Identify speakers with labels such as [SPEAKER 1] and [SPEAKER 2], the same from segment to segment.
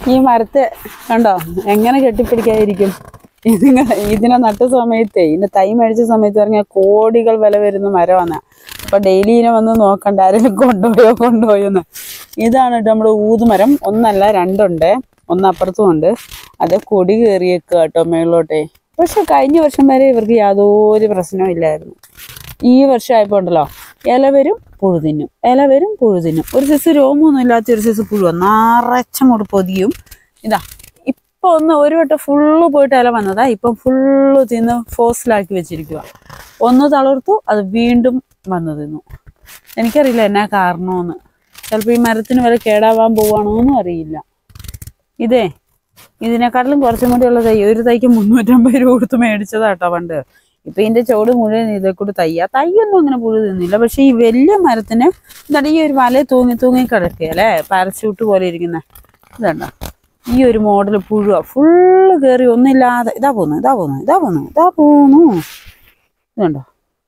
[SPEAKER 1] ഈ മരത്തെ കണ്ടോ എങ്ങനെ കെട്ടിപ്പിടിക്കാതിരിക്കും ഇതിങ്ങ ഇതിനെ നട്ട സമയത്തേ ഇതിന്റെ തൈ മേടിച്ച സമയത്ത് പറഞ്ഞാൽ കോടികൾ വില വരുന്ന മരമാണ് അപ്പൊ ഡെയിലി ഇതിനെ വന്ന് നോക്കണ്ട ആരെങ്കിലും കൊണ്ടുപോയോ കൊണ്ടുപോയോന്ന് ഇതാണ് ട്ടോ നമ്മുടെ ഊതുമരം ഒന്നല്ല രണ്ടുണ്ട് ഒന്ന് അപ്പുറത്തും ഉണ്ട് അത് കൊടി കയറിയേക്കുക കേട്ടോ മേളിലോട്ടേ പക്ഷെ കഴിഞ്ഞ വർഷം വരെ ഇവർക്ക് യാതൊരു പ്രശ്നവും ഇല്ലായിരുന്നു ഈ വർഷമായപ്പോൾ ഉണ്ടല്ലോ ഇല വരും പുഴു തിന്നും ഇല വരും പുഴു തിന്നും ഒരു സൈസ് രോമൊന്നും ഇല്ലാത്ത ഒരു സൈസ് പുഴു നിറച്ചങ്ങോട്ട് പൊതിയും ഇതാ ഇപ്പൊ ഒന്ന് ഒരു വട്ടം ഫുള്ള് പോയിട്ട് ഇല വന്നതാ ഇപ്പം ഫുള്ള് തിന്ന് ഫോസിലാക്കി വെച്ചിരിക്കുക ഒന്ന് തളർത്തു അത് വീണ്ടും വന്നു തിന്നു എനിക്കറിയില്ല എന്നാ കാരണമെന്ന് ചിലപ്പോൾ ഈ മരത്തിന് വരെ കേടാവാൻ പോവാണോന്നും അറിയില്ല ഇതേ ഇതിനെക്കാട്ടിലും കുറച്ചും കൂടി ഉള്ള തൈ ഒരു തൈക്ക് മുന്നൂറ്റമ്പത് രൂപ കൊടുത്ത് മേടിച്ചതാട്ടോ പണ്ട് ഇപ്പൊ ഇതിന്റെ ചോട് മുഴുവൻ ഇതേ കൂടി തയ്യ തയ്യൊന്നും അങ്ങനെ പുഴു തിന്നില്ല പക്ഷെ ഈ വലിയ മരത്തിന് ഇതാണ്ട് ഈ ഒരു വല തൂങ്ങി തൂങ്ങി കിടക്കുകയല്ലേ പാരച്യൂട്ട് പോലെ ഇരിക്കുന്ന ഇതാണ്ട ഈ ഒരു മോഡൽ പുഴുവാ ഫുള്ള് കയറി ഒന്നില്ലാതെ ഇതാ പോന്നു ഇതാ പോന്നു ഇതാ പോന്നു ഇതാ പോന്നു ഇതുണ്ടോ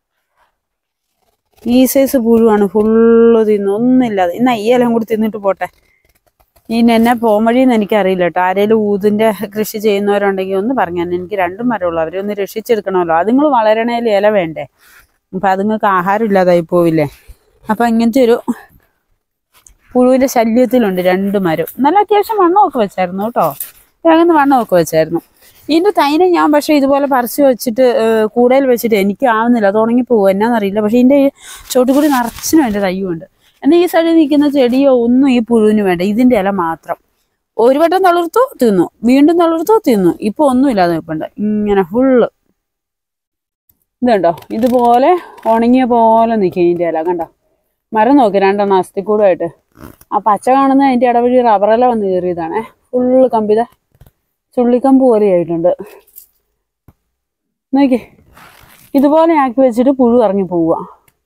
[SPEAKER 1] ഈ സൈസ് പുഴുവാണ് ഫുള്ള് തിന്നു ഒന്നില്ലാതെ ഇന്നാ ഈ ഇലം കൂടി തിന്നിട്ട് പോട്ടെ ഇനി എന്നെ പോംവഴിയെന്ന് എനിക്കറിയില്ല കേട്ടോ ആരെങ്കിലും ഊതിന്റെ കൃഷി ചെയ്യുന്നവരുണ്ടെങ്കിൽ ഒന്ന് പറഞ്ഞാൽ എനിക്ക് രണ്ടും മരമുള്ളൂ അവരെ ഒന്ന് രക്ഷിച്ചെടുക്കണമല്ലോ അതുങ്ങൾ വളരണേൽ ഇല വേണ്ടേ അപ്പം അതുങ്ങൾക്ക് ആഹാരം ഇല്ലാതായി പോവില്ലേ അപ്പം ഇങ്ങനത്തെ ഒരു പുഴുവിന്റെ ശല്യത്തിലുണ്ട് രണ്ട് മരം നല്ല അത്യാവശ്യം വണ്ണമൊക്കെ വെച്ചായിരുന്നു കേട്ടോ അങ്ങനെ വണ്ണമൊക്കെ വെച്ചായിരുന്നു ഇതിന്റെ തൈനെ ഞാൻ പക്ഷേ ഇതുപോലെ പറിച്ച് വെച്ചിട്ട് ഏഹ്, കൂടയിൽ വെച്ചിട്ട് എനിക്ക് ആവുന്നില്ല അത് ഉണങ്ങി പോകും എന്നാന്നറിയില്ല പക്ഷേ ഇതിന്റെ ചോട്ടുകൂടി നിറച്ചിനും എൻ്റെ തയ്യുമുണ്ട് എന്നാൽ ഈ സൈഡിൽ നിൽക്കുന്ന ചെടിയോ ഒന്നും ഈ പുഴുവിന് വേണ്ട ഇതിന്റെ ഇല മാത്രം ഒരു വട്ടം തളിർത്തു തിന്നു വീണ്ടും തളിർത്തു തിന്നു ഇപ്പൊ ഒന്നുമില്ലാതെ നിൽപ്പുണ്ട് ഇങ്ങനെ ഫുള്ള് ഇതുണ്ടോ ഇതുപോലെ ഉണങ്ങിയ പോലെ നിൽക്കും ഇതിന്റെ ഇല കണ്ടോ മരം നോക്കി രണ്ടെണ്ണം അസ്ഥിക്കൂടായിട്ട് ആ പച്ച കാണുന്ന അതിന്റെ ഇടവഴി റബ്ബറില വന്ന് കയറിയതാണേ ഫുള്ള് കമ്പിത ചുള്ളിക്കമ്പ് പോലെ ആയിട്ടുണ്ട് നോക്കി ഇതുപോലെ ആക്കി വെച്ചിട്ട് പുഴു ഇറങ്ങി പോവുക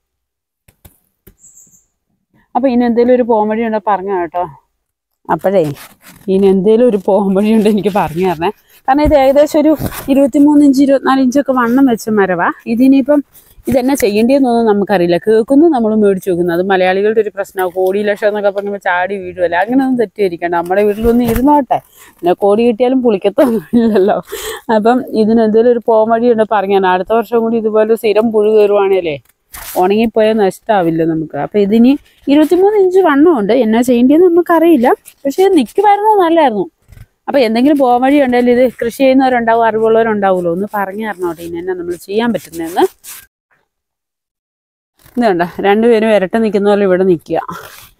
[SPEAKER 1] അപ്പൊ ഇനി എന്തേലും ഒരു പോംവഴി ഉണ്ടോ പറഞ്ഞു കേട്ടോ അപ്പോഴേ ഇനി എന്തേലും ഒരു പോംവഴി ഉണ്ട് എനിക്ക് പറഞ്ഞു തരണേ കാരണം ഇത് ഏകദേശം ഒരു ഇരുപത്തിമൂന്ന് ഇഞ്ച് ഇരുപത്തിനാല് ഇഞ്ചൊക്കെ വണ്ണം വെച്ച മരവാ ഇതിനിപ്പം ഇതെന്നാ ചെയ്യേണ്ടിയെന്നൊന്നും നമുക്കറിയില്ല കേൾക്കുന്നു നമ്മൾ മേടിച്ചു വെക്കുന്നു അത് മലയാളികളുടെ ഒരു പ്രശ്നമാണ് കോടി ലക്ഷം എന്നൊക്കെ പറയുമ്പോൾ ചാടി വീഴുമല്ല അങ്ങനെയൊന്നും തെറ്റിയിരിക്കണ്ട നമ്മുടെ വീട്ടിലൊന്നും ഇരുന്നോട്ടെ പിന്നെ കോടി കിട്ടിയാലും പുളിക്കത്തൊന്നുമില്ലല്ലോ അപ്പം ഇതിന് എന്തെങ്കിലും ഒരു പോംവഴി ഉണ്ട് പറഞ്ഞു അടുത്ത വർഷം കൂടി ഇതുപോലെ സ്ഥിരം പുഴു കയറുവാണേലേ ഉണങ്ങിപ്പോയാൽ നഷ്ടമാവില്ല നമുക്ക് അപ്പൊ ഇതിനി ഇരുപത്തിമൂന്ന് ഇഞ്ച് വണ്ണമുണ്ട് എന്നാ ചെയ്യേണ്ടതെന്ന് നമുക്കറിയില്ല പക്ഷെ ഇത് നിൽക്കുമായിരുന്നത് നല്ലായിരുന്നു അപ്പൊ എന്തെങ്കിലും പോകാൻ വഴി ഉണ്ടെങ്കിൽ ഇത് കൃഷി ചെയ്യുന്നവരുണ്ടാവും അറിവുള്ളവരുണ്ടാവുമല്ലോ ഒന്ന് പറഞ്ഞു തരണോട്ടെ ഇനി എന്നാ നമ്മൾ ചെയ്യാൻ പറ്റുന്നതെന്ന് ഇത് കണ്ട രണ്ടുപേരും ഇരട്ട നിൽക്കുന്ന പോലെ ഇവിടെ നിൽക്കുക